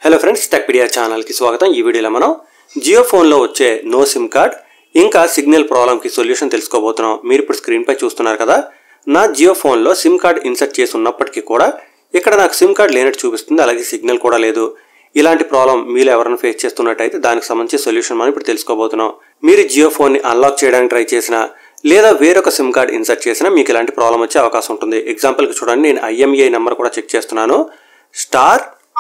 hello friends Techpedia ఛానల్కి స్వాగతం ఈ వీడియోలో మనం జియో ఫోన్లో వచ్చే నో సిమ్ కార్డ్ ఇంకా సిగ్నల్ ప్రాబ్లంకి సొల్యూషన్ తెలుసుకోబోతున్నాం మీరు ఇప్పుడు స్క్రీన్పై చూస్తున్నారు కదా నా జియో ఫోన్లో సిమ్ కార్డ్ ఇన్సర్ట్ చేసి ఉన్నప్పటికీ కూడా ఇక్కడ నాకు సిమ్ కార్డ్ లేనట్టు చూపిస్తుంది అలాగే సిగ్నల్ కూడా లేదు ఇలాంటి ప్రాబ్లం మీరు ఎవరైనా ఫేస్ చేస్తున్నట్టయితే దానికి సంబంధించి సొల్యూషన్ మనం ఇప్పుడు తెలుసుకోబోతున్నాం మీరు జియో ఫోన్ని అన్లాక్ చేయడానికి ట్రై చేసినా లేదా వేరొక సిమ్ కార్డ్ ఇన్సర్ట్ చేసినా మీకు ఇలాంటి ప్రాబ్లం వచ్చే అవకాశం ఉంటుంది ఎగ్జాంపుల్కి చూడండి నేను ఐఎంఈఐ నెంబర్ కూడా చెక్ చేస్తున్నాను star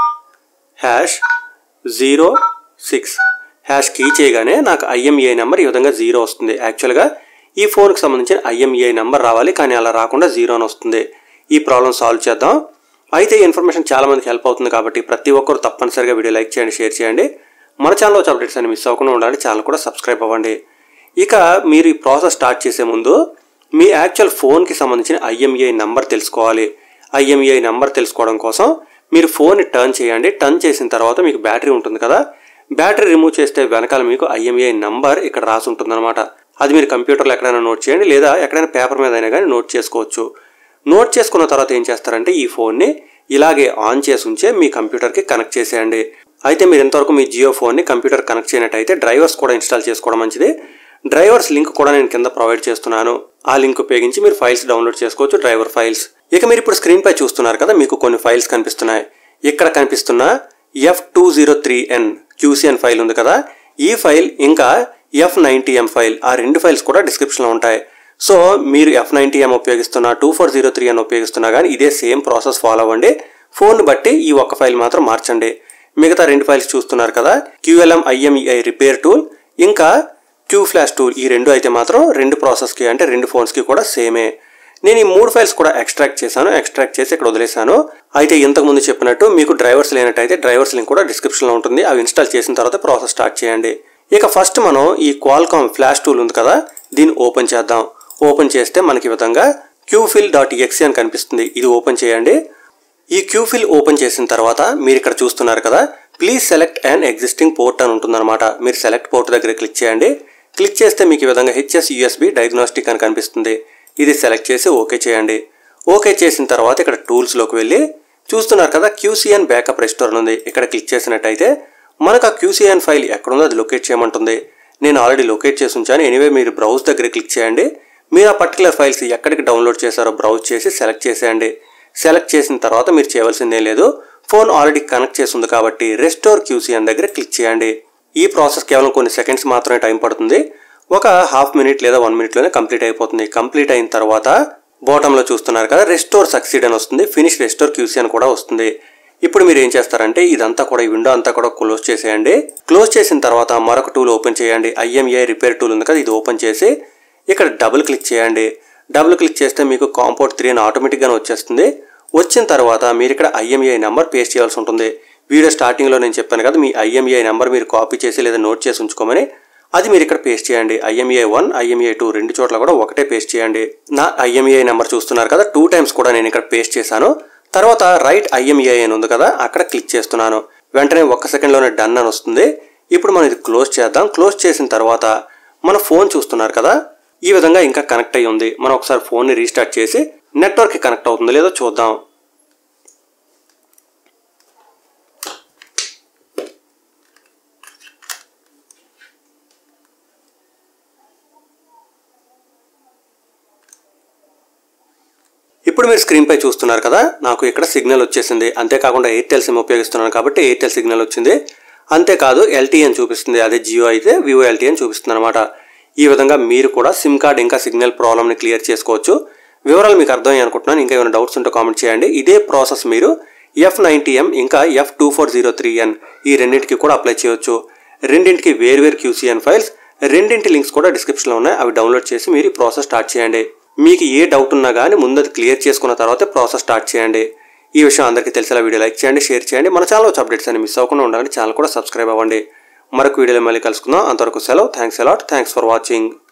hash zero six hash key చేయగానే నాకు ఐఎంఈఐ నెంబర్ ఈ విధంగా జీరో వస్తుంది యాక్చువల్గా ఈ ఫోన్కి సంబంధించిన ఐఎంఈఐ నెంబర్ రావాలి కానీ అలా రాకుండా జీరో అని వస్తుంది ఈ ప్రాబ్లం సాల్వ్ చేద్దాం అయితే ఈ ఇన్ఫర్మేషన్ చాలా మందికి హెల్ప్ అవుతుంది కాబట్టి ప్రతి ఒక్కరు తప్పనిసరిగా వీడియో లైక్ చేయండి షేర్ చేయండి మన ఛానల్లో వచ్చే అప్డేట్స్ అని మిస్ అవ్వకుండా ఉండాలి ఛానల్ కూడా సబ్స్క్రైబ్ అవ్వండి ఇక మీరు ఈ ప్రాసెస్ స్టార్ట్ చేసే ముందు మీ యాక్చువల్ ఫోన్కి సంబంధించిన ఐఎంఈఐ నెంబర్ తెలుసుకోవాలి ఐఎంఈఐ నెంబర్ తెలుసుకోవడం కోసం మీరు ఫోన్ని టర్న్ చేయండి టర్న్ చేసిన తర్వాత మీకు బ్యాటరీ ఉంటుంది కదా బ్యాటరీ రిమూవ్ చేస్తే వెనకాల మీకు ఐఎంఈఐ నంబర్ ఇక్కడ రాసి ఉంటుందన్నమాట అది మీరు కంప్యూటర్లో ఎక్కడైనా నోట్ చేయండి లేదా ఎక్కడైనా పేపర్ మీద అయినా కానీ నోట్ చేసుకోవచ్చు నోట్ చేసుకున్న తర్వాత ఏం చేస్తారంటే ఈ ఫోన్ని ఇలాగే ఆన్ చేసి ఉంచే మీ కంప్యూటర్కి కనెక్ట్ చేసేయండి అయితే మీరు ఇంతవరకు మీ జియో ఫోన్ని కంప్యూటర్ కనెక్ట్ చేయనట్టయితే డ్రైవర్స్ కూడా ఇన్స్టాల్ చేసుకోవడం మంచిది డ్రైవర్స్ లింక్ కూడా నేను కింద ప్రొవైడ్ చేస్తున్నాను ఆ లింక్ ఉపయోగించి మీరు ఫైల్స్ డౌన్లోడ్ చేసుకోవచ్చు డ్రైవర్ ఫైల్స్ ఇక మీరు ఇప్పుడు స్క్రీన్ పై చూస్తున్నారు కదా మీకు కొన్ని ఫైల్స్ కనిపిస్తున్నాయి ఇక్కడ కనిపిస్తున్న F two zero three N QCN file ఉంది కదా ఈ ఫైల్ ఇంకా ఎఫ్ నైంటీ ఎం ఫైల్ ఆ రెండు ఫైల్స్ కూడా డిస్క్రిప్షన్లో ఉంటాయి సో మీరు ఎఫ్ నైంటీ ఎం ఉపయోగిస్తున్నా టూ ఫోర్ జీరో త్రీ అని ఉపయోగిస్తున్నా కానీ ఇదే సేమ్ ప్రాసెస్ ఫాలో అవ్వండి ఫోన్ బట్టి ఈ ఒక్క ఫైల్ మాత్రం మార్చండి మిగతా రెండు ఫైల్స్ చూస్తున్నారు కదా క్యూఎల్ఎం ఐఎంఈఐ రిపేర్ టూల్ ఇంకా క్యూ ఫ్లాష్ టూల్ ఈ రెండు అయితే మాత్రం రెండు ప్రాసెస్కి అంటే రెండు ఫోన్స్కి కూడా సేమే నేను ఈ మూడు ఫైల్స్ కూడా ఎక్స్ట్రాక్ట్ చేశాను ఎక్స్ట్రాక్ట్ చేసి ఇక్కడ వదిలేశాను అయితే ఇంతకు ముందు చెప్పినట్టు మీకు డ్రైవర్స్ లేనట్టయితే డ్రైవర్స్ లింక్ కూడా డిస్క్రిప్షన్లో ఉంటుంది అవి ఇన్స్టాల్ చేసిన తర్వాత ప్రాసెస్ స్టార్ట్ చేయండి ఇక ఫస్ట్ మనం ఈ క్వాల్కామ్ ఫ్లాష్ టూల్ ఉంది కదా దీన్ని ఓపెన్ చేద్దాం ఓపెన్ చేస్తే మనకి ఈ విధంగా క్యూఫిల్ డాట్ ఎక్సీ అని కనిపిస్తుంది ఇది ఓపెన్ చేయండి ఈ క్యూఫిల్ ఓపెన్ చేసిన తర్వాత మీరు ఇక్కడ చూస్తున్నారు కదా please select and existing port అని ఉంటుందన్నమాట మీరు సెలెక్ట్ పోర్ట్ దగ్గర క్లిక్ చేయండి క్లిక్ చేస్తే మీకు ఈ విధంగా హెచ్ఎస్ యూఎస్బి డయాగ్నోస్టిక్ అని కనిపిస్తుంది ఇది సెలెక్ట్ చేసి ఓకే చేయండి ఓకే చేసిన తర్వాత ఇక్కడ టూల్స్లోకి వెళ్ళి చూస్తున్నారు కదా క్యూసీఎన్ బ్యాకప్ రెస్టోర్ ఉంది ఇక్కడ క్లిక్ చేసినట్టయితే మనకు ఆ క్యూసీఎన్ ఫైల్ ఎక్కడుందో అది లొకేట్ చేయమంటుంది నేను ఆల్రెడీ లొకేట్ చేసి ఉంచాను ఎనీవే మీరు బ్రౌజ్ దగ్గర క్లిక్ చేయండి మీరు ఆ పర్టికులర్ ఫైల్స్ ఎక్కడికి డౌన్లోడ్ చేశారో బ్రౌజ్ చేసి సెలెక్ట్ చేసేయండి సెలెక్ట్ చేసిన తర్వాత మీరు చేయవలసిందే లేదు ఫోన్ ఆల్రెడీ కనెక్ట్ చేసి ఉంది కాబట్టి రెస్టోర్ క్యూసీఎన్ దగ్గర క్లిక్ చేయండి ఈ ప్రాసెస్ కేవలం కొన్ని సెకండ్స్ మాత్రమే టైం పడుతుంది ఒక హాఫ్ మినిట్ లేదా వన్ మినిట్లోనే కంప్లీట్ అయిపోతుంది కంప్లీట్ అయిన తర్వాత బాటంలో చూస్తున్నారు కదా రెస్టోర్ సక్సీడ్ అని వస్తుంది ఫినిష్ రెస్టోర్ క్యూసీ అని కూడా వస్తుంది ఇప్పుడు మీరు ఏం చేస్తారంటే ఇదంతా కూడా ఈ విండో అంతా కూడా క్లోజ్ చేసేయండి క్లోజ్ చేసిన తర్వాత మరొక టూల్ ఓపెన్ చేయండి ఐఎంఏ రిపేర్ టూల్ ఉంది కదా ఇది ఓపెన్ చేసి ఇక్కడ డబుల్ క్లిక్ చేయండి డబుల్ క్లిక్ చేస్తే మీకు కాంపౌండ్ త్రీ అని ఆటోమేటిక్గానే వచ్చేస్తుంది వచ్చిన తర్వాత మీరు ఇక్కడ ఐఎంఏ నెంబర్ పేస్ట్ చేయాల్సి ఉంటుంది వీడియో స్టార్టింగ్లో నేను చెప్పాను కదా మీ ఐఎంఏ నెంబర్ మీరు కాపీ చేసి లేదా నోట్ చేసి ఉంచుకోమని అది మీరు ఇక్కడ పేస్ట్ చేయండి ఐఎంఏ వన్ ఐఎంఏ టూ రెండు చోట్ల కూడా ఒకటే పేస్ట్ చేయండి నా ఐఎంఏ నెంబర్ చూస్తున్నారు కదా టూ టైమ్స్ కూడా నేను ఇక్కడ పేస్ట్ చేశాను తర్వాత రైట్ ఐఎంఏ అని ఉంది కదా అక్కడ క్లిక్ చేస్తున్నాను వెంటనే ఒక్క సెకండ్లోనే డన్ అని వస్తుంది ఇప్పుడు మనం ఇది క్లోజ్ చేద్దాం క్లోజ్ చేసిన తర్వాత మన ఫోన్ చూస్తున్నారు కదా ఈ విధంగా ఇంకా కనెక్ట్ అయ్యి ఉంది మనం ఒకసారి ఫోన్ని రీస్టార్ట్ చేసి నెట్వర్క్కి కనెక్ట్ అవుతుందో లేదో చూద్దాం ఇప్పుడు మీరు స్క్రీన్ పై చూస్తున్నారు కదా నాకు ఇక్కడ సిగ్నల్ వచ్చేసింది అంతేకాకుండా ఎయిర్టెల్ సిమ్ ఉపయోగిస్తున్నాను కాబట్టి ఎయిర్టెల్ సిగ్నల్ వచ్చింది అంతేకాదు ఎల్టీ అని చూపిస్తుంది అదే జియో అయితే వివో ఎల్టీ అని చూపిస్తుంది అనమాట ఈ విధంగా మీరు కూడా సిమ్ కార్డ్ ఇంకా సిగ్నల్ ప్రాబ్లమ్ని క్లియర్ చేసుకోవచ్చు వివరాలు మీకు అర్థమయ్యి అనుకుంటున్నాను ఇంకా ఏమైనా డౌట్స్ ఉంటే కామెంట్ చేయండి ఇదే ప్రాసెస్ మీరు ఎఫ్ నైంటీ ఎం ఇంకా F two four zero three N ఈ రెండింటికి కూడా అప్లై చేయొచ్చు రెండింటికి వేర్వేరు క్యూసీఎన్ ఫైల్స్ రెండింటి లింక్స్ కూడా డిస్క్రిప్షన్లో ఉన్నాయి అవి డౌన్లోడ్ చేసి మీరు ఈ ప్రాసెస్ స్టార్ట్ చేయండి మీకు ఏ డౌట్ ఉన్నా కానీ ముందు అది క్లియర్ చేసుకున్న తర్వాతే ప్రాసెస్ స్టార్ట్ చేయండి ఈ విషయం అందరికీ తెలిసేలా వీడియో లైక్ చేయండి షేర్ చేయండి మన ఛానల్ వచ్చే అప్డేట్స్ అని మిస్ అవ్వకుండా ఉండాలని ఛానల్ కూడా సబ్స్క్రైబ్ అవ్వండి మరొక వీడియోలో మళ్ళీ కలుసుకుందాం అంతవరకు సెలవు thanks a lot thanks for watching